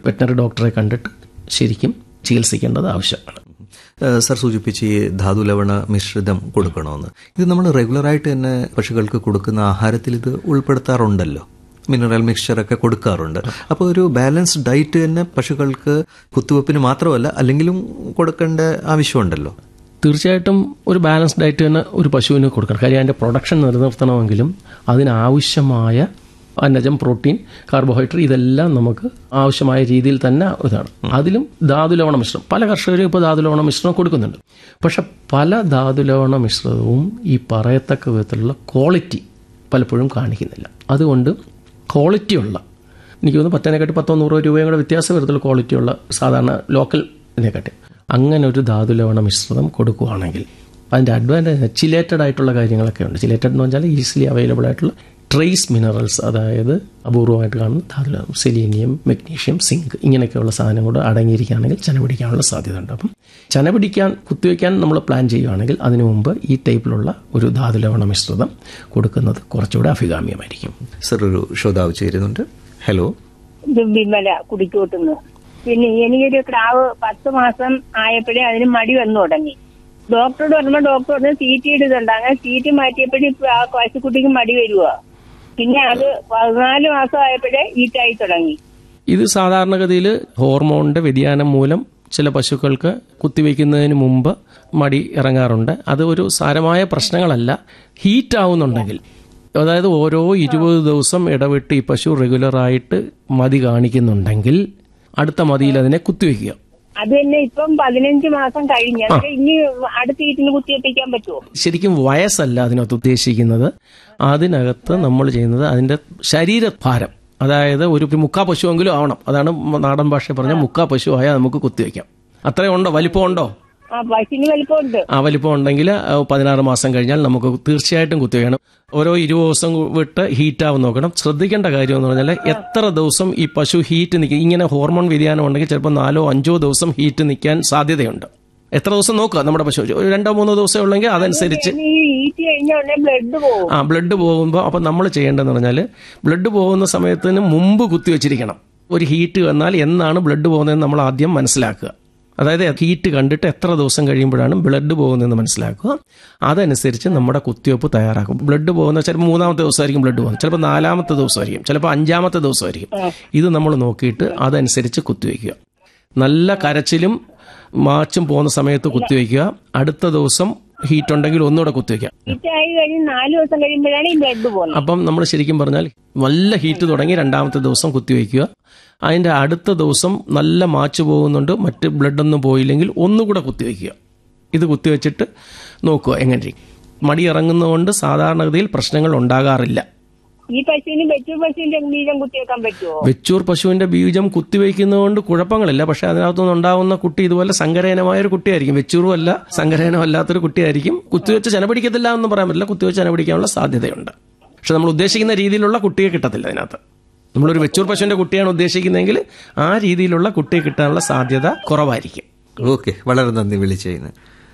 Veterinary ഡോക്ടറെ കണ്ടിട്ട് ശരിക്കും ചികിത്സിക്കേണ്ടത് ആവശ്യമാണ് ഏഹ് സർ സൂചിപ്പിച്ച് ഈ ധാതു ലവണ മിശ്രിതം കൊടുക്കണമെന്ന് ഇത് നമ്മൾ റെഗുലറായിട്ട് തന്നെ പശുക്കൾക്ക് കൊടുക്കുന്ന ആഹാരത്തിൽ ഇത് ഉൾപ്പെടുത്താറുണ്ടല്ലോ മിനറൽ മിക്സ്ചറൊക്കെ കൊടുക്കാറുണ്ട് അപ്പോൾ ഒരു ബാലൻസ്ഡ് ഡയറ്റ് തന്നെ പശുക്കൾക്ക് കുത്തിവെപ്പിന് മാത്രമല്ല അല്ലെങ്കിലും കൊടുക്കേണ്ട ആവശ്യമുണ്ടല്ലോ തീർച്ചയായിട്ടും ഒരു ബാലൻസ്ഡ് ഡയറ്റ് തന്നെ ഒരു പശുവിന് കൊടുക്കണം കാര്യം അതിൻ്റെ പ്രൊഡക്ഷൻ നിലനിർത്തണമെങ്കിലും അതിനാവശ്യമായ അന്നജം പ്രോട്ടീൻ കാർബോഹൈഡ്രേറ്റ് ഇതെല്ലാം നമുക്ക് ആവശ്യമായ രീതിയിൽ തന്നെ ഇതാണ് അതിലും ധാതുലവണ മിശ്രം പല കർഷകരും ഇപ്പോൾ ധാതുലവണ മിശ്രം കൊടുക്കുന്നുണ്ട് പക്ഷെ പല ധാതുലവണ മിശ്രിതവും ഈ പറയത്തക്ക വിധത്തിലുള്ള ക്വാളിറ്റി പലപ്പോഴും കാണിക്കുന്നില്ല അതുകൊണ്ട് ക്വാളിറ്റിയുള്ള എനിക്ക് തോന്നുന്നു പത്തേനെക്കാട്ടി പത്തോ നൂറോ രൂപയും കൂടെ വ്യത്യാസം വരത്തുള്ള ക്വാളിറ്റിയുള്ള സാധാരണ ലോക്കൽ ഇതിനെക്കാട്ടി അങ്ങനെ ഒരു ധാതുലവണ മിശ്രിതം കൊടുക്കുകയാണെങ്കിൽ അതിൻ്റെ അഡ്വാൻറ്റേജ് ചിലേറ്റഡ് ആയിട്ടുള്ള കാര്യങ്ങളൊക്കെ ഉണ്ട് ചിലേറ്റഡ് എന്ന് വെച്ചാൽ ഈസിലി അവൈലബിൾ ആയിട്ടുള്ള ട്രേസ് മിനറൽസ് അതായത് അപൂർവമായിട്ട് കാണുന്ന ധാതുലവണം സെലീനിയം മെഗ്നീഷ്യം സിങ്ക് ഇങ്ങനെയൊക്കെയുള്ള സാധനം കൂടെ അടങ്ങിയിരിക്കുകയാണെങ്കിൽ ചന പിടിക്കാനുള്ള സാധ്യത ഉണ്ട് അപ്പം ചന പിടിക്കാൻ കുത്തിവെക്കാൻ നമ്മൾ പ്ലാൻ ചെയ്യുകയാണെങ്കിൽ അതിനു മുമ്പ് ഈ ടൈപ്പിലുള്ള ഒരു ധാതുലവണ മിശ്രിതം കൊടുക്കുന്നത് കുറച്ചുകൂടെ അഭികാമ്യമായിരിക്കും സർ ഒരു ശ്രോതാവ് ചേരുന്നുണ്ട് ഹലോ ഇത് വിമല കുടിക്കൂട്ടുന്നു പിന്നെ എനിക്കൊരു ക്രാവ് പത്ത് മാസം ആയപ്പോഴേ അതിന് മടി വന്നു തുടങ്ങി ഡോക്ടറോട് പറഞ്ഞപ്പോൾ ഡോക്ടർ പറഞ്ഞു സീറ്റ് ഇടുന്നുണ്ട് അങ്ങനെ സീറ്റ് മാറ്റിയപ്പോഴും ഇപ്പൊ ആ പശുക്കുട്ടിക്ക് മടി വരുക പിന്നെ അത് പതിനാല് മാസം ആയപ്പോഴേ ഈറ്റായി തുടങ്ങി ഇത് സാധാരണഗതിയിൽ ഹോർമോണിന്റെ വ്യതിയാനം മൂലം ചില പശുക്കൾക്ക് കുത്തിവെക്കുന്നതിന് മുമ്പ് മടി ഇറങ്ങാറുണ്ട് അത് ഒരു സാരമായ പ്രശ്നങ്ങളല്ല ഹീറ്റ് ആവുന്നുണ്ടെങ്കിൽ അതായത് ഓരോ ഇരുപത് ദിവസം ഇടവിട്ട് ഈ പശു റെഗുലറായിട്ട് മതി കാണിക്കുന്നുണ്ടെങ്കിൽ അടുത്ത മതിയിൽ അതിനെ കുത്തിവെക്കുക അത് തന്നെ ഇപ്പം പതിനഞ്ച് മാസം കഴിഞ്ഞ് അതൊക്കെ ഇനി അടുത്ത ഈറ്റിന് കുത്തിവെപ്പിക്കാൻ പറ്റുമോ ശരിക്കും വയസ്സല്ല അതിനകത്ത് ഉദ്ദേശിക്കുന്നത് അതിനകത്ത് നമ്മൾ ചെയ്യുന്നത് അതിന്റെ ശരീരഭാരം അതായത് ഒരു മുക്കാ പശുവെങ്കിലും ആവണം അതാണ് നാടൻ ഭാഷ പറഞ്ഞ മുക്കാ പശു ആയാൽ നമുക്ക് കുത്തിവെക്കാം അത്രയും ഉണ്ടോ വലിപ്പം ഉണ്ടോ ആ പശുവിന് വലിപ്പമുണ്ട് ആ വലിപ്പം ഉണ്ടെങ്കിൽ ആ, പതിനാറ് മാസം കഴിഞ്ഞാൽ നമുക്ക് തീർച്ചയായിട്ടും കുത്തിവെക്കണം ഓരോ ഇരുപത് ദിവസം വിട്ട് ഹീറ്റ് ആവും നോക്കണം ശ്രദ്ധിക്കേണ്ട കാര്യം എന്ന് പറഞ്ഞാൽ എത്ര ദിവസം ഈ പശു ഹീറ്റ് നിൽക്കും ഇങ്ങനെ ഹോർമോൺ വ്യതിയാനം ഉണ്ടെങ്കിൽ ചിലപ്പോൾ നാലോ അഞ്ചോ ദിവസം ഹീറ്റ് നിൽക്കാൻ സാധ്യതയുണ്ട് എത്ര ദിവസം നോക്കുക നമ്മുടെ പശു ഒരു രണ്ടോ മൂന്നോ ദിവസം ഉള്ളെങ്കിൽ അതനുസരിച്ച് ഇനി ഈ ഈറ്റ് കഴിഞ്ഞ ഉടനെ ബ്ലഡ് പോകും ആ ബ്ലഡ് പോകുമ്പോൾ അപ്പം നമ്മൾ ചെയ്യേണ്ടതെന്ന് പറഞ്ഞാൽ ബ്ലഡ് പോകുന്ന സമയത്തിന് മുമ്പ് കുത്തിവെച്ചിരിക്കണം ഒരു ഹീറ്റ് വന്നാൽ എന്നാണ് ബ്ലഡ് പോകുന്നതെന്ന് നമ്മൾ ആദ്യം മനസ്സിലാക്കുക അതായത് ഹീറ്റ് കണ്ടിട്ട് എത്ര ദിവസം കഴിയുമ്പോഴാണ് ബ്ലഡ് പോകുന്നതെന്ന് മനസ്സിലാക്കുക അതനുസരിച്ച് നമ്മുടെ കുത്തിവെപ്പ് തയ്യാറാക്കും ബ്ലഡ് പോകുന്ന ചിലപ്പോൾ മൂന്നാമത്തെ ദിവസമായിരിക്കും ബ്ലഡ് പോകുന്നത് ചിലപ്പോൾ നാലാമത്തെ ദിവസമായിരിക്കും ചിലപ്പോൾ അഞ്ചാമത്തെ ദിവസമായിരിക്കും ഇത് നമ്മൾ നോക്കിയിട്ട് അതനുസരിച്ച് കുത്തിവെക്കുക നല്ല കരച്ചിലും മാച്ചും പോകുന്ന സമയത്ത് കുത്തിവെക്കുക അടുത്ത ദിവസം ഹീറ്റ് ഉണ്ടെങ്കിൽ ഒന്നുകൂടെ കുത്തിവെക്കുക ഈറ്റായി കഴിഞ്ഞ് നാല് ദിവസം കഴിയുമ്പോഴാണ് ഈ ബ്ലഡ് പോകുന്നത് അപ്പം നമ്മൾ ശരിക്കും പറഞ്ഞാൽ നല്ല ഹീറ്റ് തുടങ്ങി രണ്ടാമത്തെ ദിവസം കുത്തിവെക്കുക അതിൻ്റെ അടുത്ത ദിവസം നല്ല മാച്ച് പോകുന്നുണ്ട് മറ്റ് ബ്ലഡൊന്നും പോയില്ലെങ്കിൽ ഒന്നുകൂടെ കുത്തിവെക്കുക ഇത് കുത്തിവെച്ചിട്ട് നോക്കുക എങ്ങനെ ഇരിക്കും. മടി ഇറങ്ങുന്നതുകൊണ്ട് സാധാരണഗതിയിൽ പ്രശ്നങ്ങൾ ഉണ്ടാകാറില്ല ഈ പശുവിന് വെച്ചു പശുവിന്റെ ബീജം കുത്തിവെക്കാൻ പറ്റുമോ വെച്ചൂർ പശുവിന്റെ ബീജം കുത്തിവെക്കുന്നതുകൊണ്ട് കുഴപ്പങ്ങളില്ല പക്ഷെ അതിനകത്തുനിന്ന് ഉണ്ടാവുന്ന കുട്ടി ഇതുപോലെ സങ്കരയനമായ ഒരു കുട്ടിയായിരിക്കും വെച്ചൂറും അല്ല സങ്കരയനം അല്ലാത്തൊരു കുട്ടിയായിരിക്കും കുത്തിവെച്ച് ചന പിടിക്കത്തില്ല എന്ന് പറയാൻ പറ്റില്ല കുത്തിവെച്ച് ചന പിടിക്കാനുള്ള സാധ്യതയുണ്ട് പക്ഷെ നമ്മൾ ഉദ്ദേശിക്കുന്ന രീതിയിലുള്ള കുട്ടിയെ കിട്ടത്തില്ല അതിനകത്ത് നമ്മളൊരു വെച്ചൂർ പശുവിന്റെ കുട്ടിയാണ് ഉദ്ദേശിക്കുന്നതെങ്കിൽ ആ രീതിയിലുള്ള കുട്ടിയെ കിട്ടാനുള്ള സാധ്യത കുറവായിരിക്കും ഓക്കെ വളരെ നന്ദി വിളിച്ചതിന്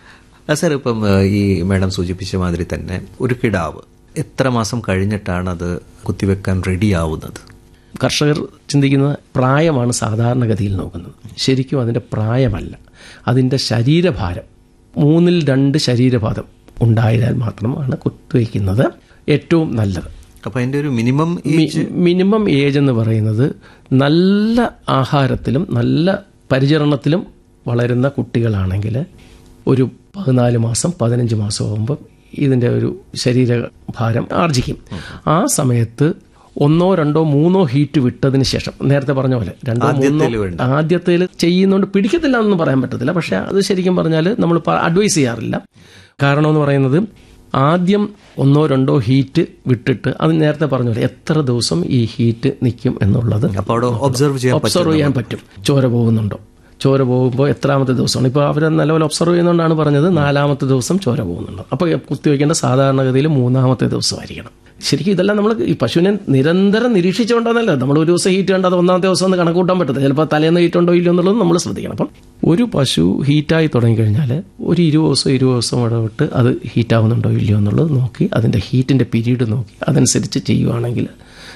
ആ, സാർ ഇപ്പം ആ, ഈ മാഡം സൂചിപ്പിച്ച മാതിരി തന്നെ ഒരു കിടാവ് എത്ര മാസം കഴിഞ്ഞിട്ടാണ് അത് കുത്തിവെക്കാൻ റെഡിയാവുന്നത് കർഷകർ ചിന്തിക്കുന്നത് പ്രായമാണ് സാധാരണഗതിയിൽ നോക്കുന്നത് ശരിക്കും അതിൻ്റെ പ്രായമല്ല അതിൻ്റെ ശരീരഭാരം മൂന്നിൽ രണ്ട് ശരീരഭാരം ഉണ്ടായാൽ മാത്രമാണ് കുത്തിവയ്ക്കുന്നത് ഏറ്റവും നല്ലത് അപ്പൊ അതിന്റെ ഒരു മിനിമം മി- മിനിമം ഏജ് എന്ന് പറയുന്നത് നല്ല ആഹാരത്തിലും നല്ല പരിചരണത്തിലും വളരുന്ന കുട്ടികളാണെങ്കിൽ ഒരു പതിനാല് മാസം പതിനഞ്ച് മാസം ആകുമ്പോൾ ഇതിൻ്റെ ഒരു ശരീരഭാരം ആർജിക്കും ആ സമയത്ത് ഒന്നോ രണ്ടോ മൂന്നോ ഹീറ്റ് വിട്ടതിന് ശേഷം നേരത്തെ പറഞ്ഞ പോലെ രണ്ടോ മൂന്നോ ആദ്യത്തേല് വേണ്ട. ആദ്യത്തേൽ ചെയ്യുന്നതുകൊണ്ട് പിടിക്കത്തില്ല എന്നൊന്നും പറയാൻ പറ്റത്തില്ല പക്ഷെ അത് ശരിക്കും പറഞ്ഞാൽ നമ്മൾ അഡ്വൈസ് ചെയ്യാറില്ല കാരണം എന്ന് പറയുന്നത് ആദ്യം ഒന്നോ രണ്ടോ ഹീറ്റ് വിട്ടിട്ട് അത് നേരത്തെ പറഞ്ഞ പോലെ എത്ര ദിവസം ഈ ഹീറ്റ് നിൽക്കും എന്നുള്ളത് അപ്പൊ അവിടെ ഒബ്സർവ് ചെയ്യാൻ ഒബ്സർവ് ചെയ്യാൻ പറ്റും ചോര പോകുന്നുണ്ടോ ചോര പോകുമ്പോൾ എത്രാമത്തെ ദിവസമാണ് ഇപ്പോൾ അവർ നല്ലപോലെ ഒബ്സർവ് ചെയ്യുന്നതുകൊണ്ടാണ് പറഞ്ഞത് നാലാമത്തെ ദിവസം ചോര പോകുന്നുണ്ടോ അപ്പോൾ കുത്തിവെക്കേണ്ട സാധാരണഗതിയിൽ മൂന്നാമത്തെ ദിവസമായിരിക്കണം ശരിക്കും ഇതെല്ലാം നമ്മൾ ഈ പശുവിനെ നിരന്തരം നിരീക്ഷിച്ചുകൊണ്ടാണല്ലോ നമ്മൾ ഒരു ദിവസം ഹീറ്റ് കണ്ടത് ഒന്നാമത്തെ ദിവസം ഒന്ന് കണക്ക് കൂട്ടാൻ പറ്റത്തില്ല ചിലപ്പോൾ തലേന്ന് ഹീറ്റ് ഉണ്ടോ ഇല്ലയോ എന്നുള്ളത് നമ്മൾ ശ്രദ്ധിക്കണം അപ്പം ഒരു പശു ഹീറ്റായി തുടങ്ങിക്കഴിഞ്ഞാൽ ഒരു ഇരുപത് ദിവസം ഇരുപത് ദിവസം ഇടവിട്ട് അത് ഹീറ്റാവുന്നുണ്ടോ ഇല്ലയോ എന്നുള്ളത് നോക്കി അതിൻ്റെ ഹീറ്റിൻ്റെ പീരീഡ് നോക്കി അതനുസരിച്ച് ചെയ്യുവാണെങ്കിൽ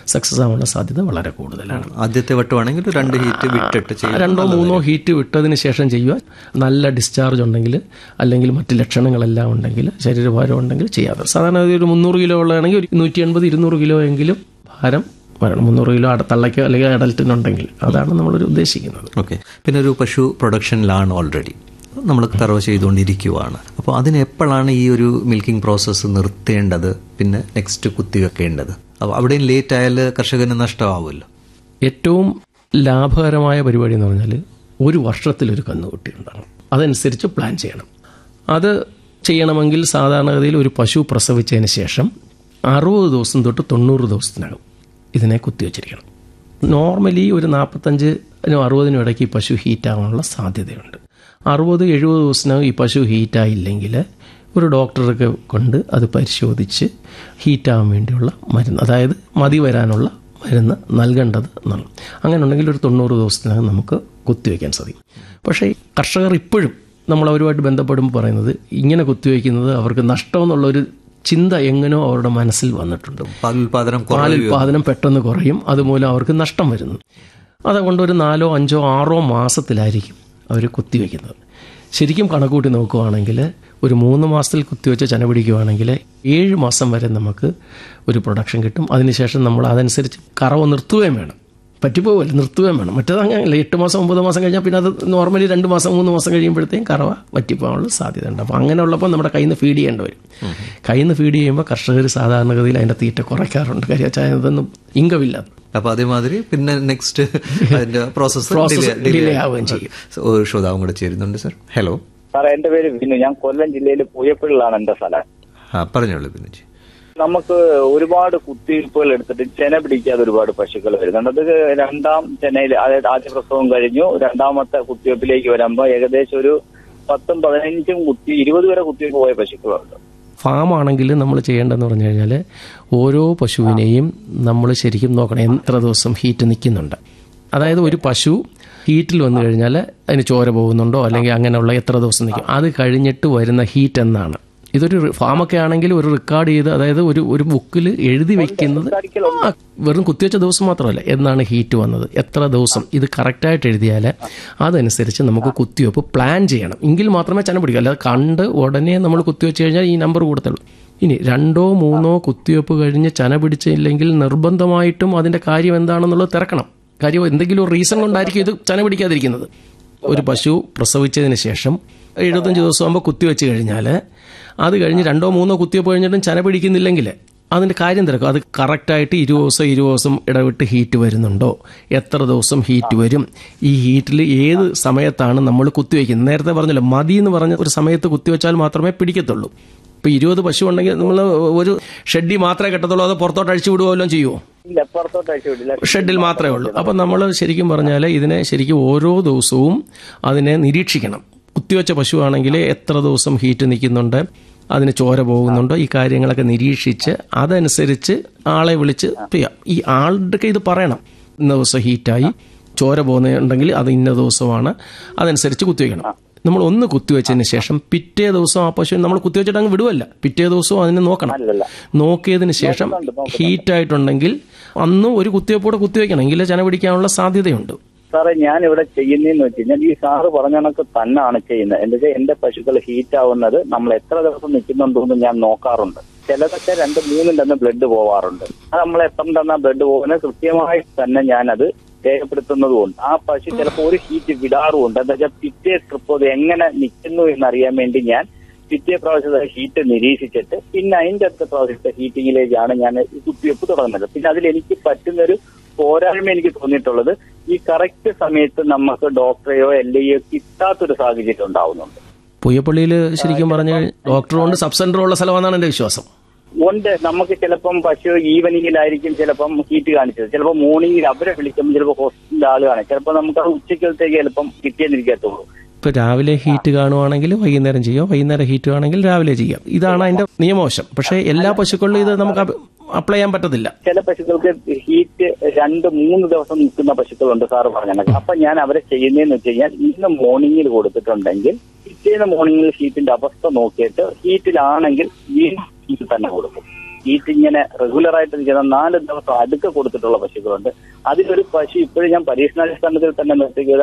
സക്സസ് ആവാനുള്ള സാധ്യത വളരെ കൂടുതലാണ് ആദ്യത്തെ വട്ടമാണെങ്കിൽ ഒരു രണ്ട് ഹീറ്റ് വിട്ടിട്ട് ചെയ്യും രണ്ടോ മൂന്നോ ഹീറ്റ് വിട്ടതിന് ശേഷം ചെയ്യുക നല്ല ഡിസ്ചാർജ് ഉണ്ടെങ്കിൽ അല്ലെങ്കിൽ മറ്റ് ലക്ഷണങ്ങളെല്ലാം ഉണ്ടെങ്കിൽ ശരീരഭാരം ഉണ്ടെങ്കിൽ ചെയ്യാതെ സാധാരണ ഒരു മുന്നൂറ് കിലോ ഉള്ളതാണെങ്കിൽ ഒരു നൂറ്റി എൺപത് ഇരുന്നൂറ് കിലോ എങ്കിലും ഭാരം വരണം മുന്നൂറ് കിലോ അട- തള്ളയ്ക്കോ അല്ലെങ്കിൽ അഡൽറ്റിനുണ്ടെങ്കിൽ അതാണ് നമ്മളൊരു ഉദ്ദേശിക്കുന്നത് ഓക്കെ പിന്നെ ഒരു പശു പ്രൊഡക്ഷനിലാണ് ഓൾറെഡി നമ്മൾ കറവ് ചെയ്തുകൊണ്ടിരിക്കുവാണ് അപ്പോൾ അതിന് എപ്പോഴാണ് ഈ ഒരു മിൽക്കിംഗ് പ്രോസസ്സ് നിർത്തേണ്ടത് പിന്നെ നെക്സ്റ്റ് കുത്തിവെക്കേണ്ടത് അപ്പോൾ അവിടെയും ലേറ്റ് ആയാൽ കർഷകന് നഷ്ടമാവുമല്ലോ ഏറ്റവും ലാഭകരമായ പരിപാടി എന്ന് പറഞ്ഞാൽ ഒരു വർഷത്തിലൊരു കന്നുകുട്ടി ഉണ്ടാകണം അതനുസരിച്ച് പ്ലാൻ ചെയ്യണം അത് ചെയ്യണമെങ്കിൽ സാധാരണഗതിയിൽ ഒരു പശു പ്രസവിച്ചതിന് ശേഷം അറുപത് ദിവസം തൊട്ട് തൊണ്ണൂറ് ദിവസത്തിനകം ഇതിനെ കുത്തിവെച്ചിരിക്കണം നോർമലി ഒരു നാൽപ്പത്തഞ്ചിനും അറുപതിനും ഇടയ്ക്ക് ഈ പശു ഹീറ്റാകാനുള്ള സാധ്യതയുണ്ട് അറുപത് എഴുപത് ദിവസത്തിനകം ഈ പശു ഹീറ്റായില്ലെങ്കിൽ ഒരു ഡോക്ടർക്ക് കൊണ്ട് അത് പരിശോധിച്ച് ഹീറ്റാകാൻ വേണ്ടിയുള്ള മരുന്ന് അതായത് മതി വരാനുള്ള മരുന്ന് നൽകേണ്ടത് എന്നാണ് അങ്ങനെ ഉണ്ടെങ്കിൽ ഒരു തൊണ്ണൂറ് ദിവസത്തിനകം നമുക്ക് കുത്തിവെക്കാൻ സാധിക്കും പക്ഷേ കർഷകർ ഇപ്പോഴും നമ്മൾ അവരുമായിട്ട് ബന്ധപ്പെടുമ്പോൾ പറയുന്നത് ഇങ്ങനെ കുത്തിവെക്കുന്നത് അവർക്ക് നഷ്ടമെന്നുള്ളൊരു ചിന്ത എങ്ങനെയോ അവരുടെ മനസ്സിൽ വന്നിട്ടുണ്ട് പാലുൽപാദനം പാലുൽപാദനം പെട്ടെന്ന് കുറയും അതുമൂലം അവർക്ക് നഷ്ടം വരുന്നു അതുകൊണ്ട് ഒരു നാലോ അഞ്ചോ ആറോ മാസത്തിലായിരിക്കും അവർ കുത്തിവെക്കുന്നത് ശരിക്കും കണക്കൂട്ടി നോക്കുവാണെങ്കിൽ ഒരു മൂന്ന് മാസത്തിൽ കുത്തിവെച്ച് ചന പിടിക്കുവാണെങ്കിൽ ഏഴ് മാസം വരെ നമുക്ക് ഒരു പ്രൊഡക്ഷൻ കിട്ടും അതിനുശേഷം നമ്മൾ അതനുസരിച്ച് കറവ് നിർത്തുകയും വേണം പറ്റിപ്പോവില്ല നിർത്തുകയും വേണം മറ്റേത് അങ്ങനെയല്ല എട്ട് മാസം ഒമ്പത് മാസം കഴിഞ്ഞാൽ പിന്നെ അത് നോർമലി രണ്ട് മാസം മൂന്ന് മാസം കഴിയുമ്പോഴത്തേക്കും കറവ പറ്റിപ്പോകാനുള്ള സാധ്യത ഉണ്ട് അപ്പോൾ അങ്ങനെയുള്ളപ്പോൾ നമ്മുടെ കയ്യിൽ നിന്ന് ഫീഡ് ചെയ്യേണ്ടി വരും കയ്യിൽ നിന്ന് ഫീഡ് ചെയ്യുമ്പോൾ കർഷകർ സാധാരണഗതിയിൽ അതിൻ്റെ തീറ്റ കുറയ്ക്കാറുണ്ട് കാര്യം വെച്ചാൽ അതൊന്നും ഇങ്കമില്ല അപ്പോൾ അതേമാതിരി പിന്നെ നെക്സ്റ്റ് അതിന്റെ പ്രോസസ്സ് Process delay ആവുകയും ചെയ്യും. ഒരു ശ്രോതാവും കൂടെ ചേരുന്നുണ്ട് സർ ഹലോ സാറേ എന്റെ പേര് വിനു ഞാൻ കൊല്ലം ജില്ലയിൽ പൂയപ്പള്ളിലാണ് എന്റെ സ്ഥലം ആ പറഞ്ഞോളൂ ബിനുജി നമുക്ക് ഒരുപാട് കുത്തിവയ്പ്പുകൾ എടുത്തിട്ട് ചെന പിടിക്കാതെ ഒരുപാട് പശുക്കൾ വരുന്നുണ്ട് അത് രണ്ടാം ചെനയിൽ അതായത് ആദ്യ പ്രസവം കഴിഞ്ഞു രണ്ടാമത്തെ കുത്തിവയ്പ്പിലേക്ക് വരുമ്പോൾ ഏകദേശം ഒരു പത്തും പതിനഞ്ചും കുത്തി ഇരുപത് വരെ കുത്തിവയ്പ്പ് പോയ പശുക്കളുണ്ട് ഫാം ആണെങ്കിൽ നമ്മൾ ചെയ്യേണ്ടതെന്ന് പറഞ്ഞു കഴിഞ്ഞാൽ ഓരോ പശുവിനെയും നമ്മൾ ശരിക്കും നോക്കണം എത്ര ദിവസം ഹീറ്റ് നിൽക്കുന്നുണ്ട് അതായത് ഒരു പശു ഹീറ്റിൽ വന്നു കഴിഞ്ഞാൽ അതിന് ചോര പോകുന്നുണ്ടോ അല്ലെങ്കിൽ അങ്ങനെയുള്ള എത്ര ദിവസം നിൽക്കും അത് കഴിഞ്ഞിട്ട് വരുന്ന ഹീറ്റ് എന്നാണ് ഇതൊരു റി- ഫാമൊക്കെ ആണെങ്കിൽ ഒരു റെക്കോർഡ് ചെയ്ത് അതായത് ഒരു ഒരു ബുക്കിൽ എഴുതി വെക്കുന്നത് ആ, വെറും കുത്തിവെച്ച ദിവസം മാത്രമല്ല എന്നാണ് ഹീറ്റ് വന്നത് എത്ര ദിവസം ഇത് കറക്റ്റായിട്ട് എഴുതിയാൽ അതനുസരിച്ച് നമുക്ക് കുത്തിവെപ്പ് പ്ലാൻ ചെയ്യണം എങ്കിൽ മാത്രമേ ചന പിടിക്കൂ അല്ലാതെ കണ്ട് ഉടനെ നമ്മൾ കുത്തിവെച്ച് കഴിഞ്ഞാൽ ഈ നമ്പർ കൂടത്തുള്ളൂ ഇനി രണ്ടോ മൂന്നോ കുത്തിവെപ്പ് കഴിഞ്ഞ് ചന പിടിച്ചില്ലെങ്കിൽ നിർബന്ധമായിട്ടും അതിന്റെ കാര്യം എന്താണെന്നുള്ളത് തിരക്കണം കാര്യം എന്തെങ്കിലും ഒരു റീസൺ കൊണ്ടായിരിക്കും ഇത് ചന പിടിക്കാതിരിക്കുന്നത് ഒരു പശു പ്രസവിച്ചതിന് ശേഷം എഴുപത്തഞ്ച് ദിവസം ആകുമ്പോൾ കുത്തിവെച്ച് കഴിഞ്ഞാൽ അത് കഴിഞ്ഞ് രണ്ടോ മൂന്നോ കുത്തിവെപ്പ് കഴിഞ്ഞിട്ടും ചന പിടിക്കുന്നില്ലെങ്കിൽ അതിന്റെ കാര്യം തിരക്കും അത് കറക്റ്റായിട്ട് ഇരുപത് ദിവസം ഇരുപത് ദിവസം ഇടവിട്ട് ഹീറ്റ് വരുന്നുണ്ടോ എത്ര ദിവസം ഹീറ്റ് വരും ഈ ഹീറ്റിൽ ഏത് സമയത്താണ് നമ്മൾ കുത്തിവെക്കുന്നത് നേരത്തെ പറഞ്ഞല്ലോ മതി എന്ന് പറഞ്ഞ ഒരു സമയത്ത് കുത്തിവെച്ചാൽ മാത്രമേ പിടിക്കത്തുള്ളൂ ഇപ്പൊ ഇരുപത് പശു ഉണ്ടെങ്കിൽ നമ്മൾ ഒരു ഷെഡി മാത്രമേ കെട്ടത്തുള്ളൂ അത് പുറത്തോട്ട് അഴിച്ചു വിടുകയോ വല്ലതും ചെയ്യുമോ ഇല്ല പുറത്തോട്ട് അയച്ചു വിടില്ല ഷെഡിൽ മാത്രമേ ഉള്ളൂ അപ്പം നമ്മൾ ശരിക്കും പറഞ്ഞാൽ ഇതിനെ ശരിക്കും ഓരോ ദിവസവും അതിനെ നിരീക്ഷിക്കണം കുത്തിവെച്ച പശുവാണെങ്കിൽ എത്ര ദിവസം ഹീറ്റ് നിൽക്കുന്നുണ്ട് അതിന് ചോര പോകുന്നുണ്ടോ ഈ കാര്യങ്ങളൊക്കെ നിരീക്ഷിച്ച് അതനുസരിച്ച് ആളെ വിളിച്ച് ചെയ്യാം ഈ ആളുടെ ഇത് പറയണം ഇന്ന ദിവസം ഹീറ്റായി ചോര പോകുന്നുണ്ടെങ്കിൽ അത് ഇന്ന ദിവസമാണ് അതനുസരിച്ച് കുത്തിവെക്കണം നമ്മൾ ഒന്ന് കുത്തിവെച്ചതിന് ശേഷം പിറ്റേ ദിവസം ആ പശു നമ്മൾ കുത്തിവെച്ചിട്ട് അങ്ങ് വിടുവല്ല പിറ്റേ ദിവസവും അതിനെ നോക്കണം അല്ലല്ല നോക്കിയതിന് ശേഷം ഹീറ്റ് ആയിട്ടുണ്ടെങ്കിൽ അന്നും ഒരു കുത്തിവെപ്പോടെ കുത്തിവെക്കണം എങ്കിലേ ചന പിടിക്കാനുള്ള സാധ്യതയുണ്ട് സാറേ ഞാൻ ഇവിടെ ചെയ്യുന്നതെന്ന് വെച്ച് കഴിഞ്ഞാൽ ഈ സാറ് പറഞ്ഞ കണക്ക് തന്നെയാണ് ചെയ്യുന്നത് എന്താ വെച്ചാൽ എന്റെ പശുക്കൾ ഹീറ്റ് ആവുന്നത് നമ്മൾ എത്ര ദിവസം നിൽക്കുന്നുണ്ടോന്ന് ഞാൻ നോക്കാറുണ്ട് ചിലതൊക്കെ രണ്ട് മൂന്നും തന്നെ ബ്ലഡ് പോവാറുണ്ട് അത് നമ്മൾ എത്ര തന്നെ ബ്ലഡ് പോകുന്നത് കൃത്യമായി തന്നെ ഞാനത് രേഖപ്പെടുത്തുന്നതുകൊണ്ട് ആ പശു ചിലപ്പോൾ ഒരു ഹീറ്റ് വിടാറുമുണ്ട് എന്താ വെച്ചാൽ പിറ്റേ ട്രിപ്പ് അത് എങ്ങനെ നിൽക്കുന്നു എന്നറിയാൻ വേണ്ടി ഞാൻ പിറ്റേ പ്രാവശ്യത്തെ ഹീറ്റ് നിരീക്ഷിച്ചിട്ട് പിന്നെ അതിന്റെ അടുത്ത പ്രാവശ്യത്തെ ഹീറ്റിങ്ങിലേക്കാണ് ഞാൻ ഈ കുത്തിവെപ്പ് തുടങ്ങുന്നത് പിന്നെ അതിൽ എനിക്ക് പറ്റുന്നൊരു പോരായ്മ എനിക്ക് തോന്നിയിട്ടുള്ളത് ഈ കറക്റ്റ് സമയത്ത് നമുക്ക് ഡോക്ടറെയോ എൽ ഐയോ കിട്ടാത്തൊരു സാഹചര്യം ഉണ്ടാവുന്നുണ്ട് പുയ്യപ്പള്ളിയിൽ ശരിക്കും പറഞ്ഞാൽ ഡോക്ടർ കൊണ്ട് സബ് സെന്റർ ഉള്ള സ്ഥലമാണെന്നാണ് എന്റെ വിശ്വാസം ഉണ്ട് നമുക്ക് ചിലപ്പം പശു ഈവനിങ്ങിലായിരിക്കും ചിലപ്പം ഹീറ്റ് കാണിച്ചത് ചിലപ്പോൾ മോർണിംഗിൽ അവരെ വിളിക്കുമ്പോൾ ചിലപ്പോൾ ഹോസ്പിറ്റലിൽ ആള് കാണും ചിലപ്പോൾ നമുക്ക് അത് ഉച്ചക്കലത്തേക്ക് ചിലപ്പം കിട്ടിയെന്നിരിക്കത്തുള്ളൂ ഇപ്പൊ രാവിലെ ഹീറ്റ് കാണുവാണെങ്കിൽ വൈകുന്നേരം ചെയ്യാം വൈകുന്നേരം ഹീറ്റ് ആണെങ്കിൽ രാവിലെ ചെയ്യാം ഇതാണ് അതിന്റെ നിയമവശം പക്ഷേ എല്ലാ പശുക്കളിലും ഇത് നമുക്ക് അപ്ലൈ ചെയ്യാൻ പറ്റത്തില്ല ചില പശുക്കൾക്ക് ഹീറ്റ് രണ്ട് മൂന്ന് ദിവസം നിൽക്കുന്ന പശുക്കളുണ്ട് സാറ് പറഞ്ഞത് അപ്പൊ ഞാൻ അവരെ ചെയ്യുന്നതെന്ന് വെച്ച് കഴിഞ്ഞാൽ ഇന്ന് മോർണിംഗിൽ കൊടുത്തിട്ടുണ്ടെങ്കിൽ പിറ്റേന്ന് മോർണിംഗിൽ ഹീറ്റിന്റെ അവസ്ഥ നോക്കിയിട്ട് ഹീറ്റിലാണെങ്കിൽ വീണ്ടും ഹീറ്റ് തന്നെ കൊടുക്കും ഹീറ്റ് ഇങ്ങനെ റെഗുലർ ആയിട്ട് നിൽക്കുന്ന നാല് ദിവസം അടുക്ക കൊടുത്തിട്ടുള്ള പശുക്കളുണ്ട് അതിലൊരു പശു ഇപ്പോഴും ഞാൻ പരീക്ഷണാടിസ്ഥാനത്തിൽ തന്നെ നിർത്തുക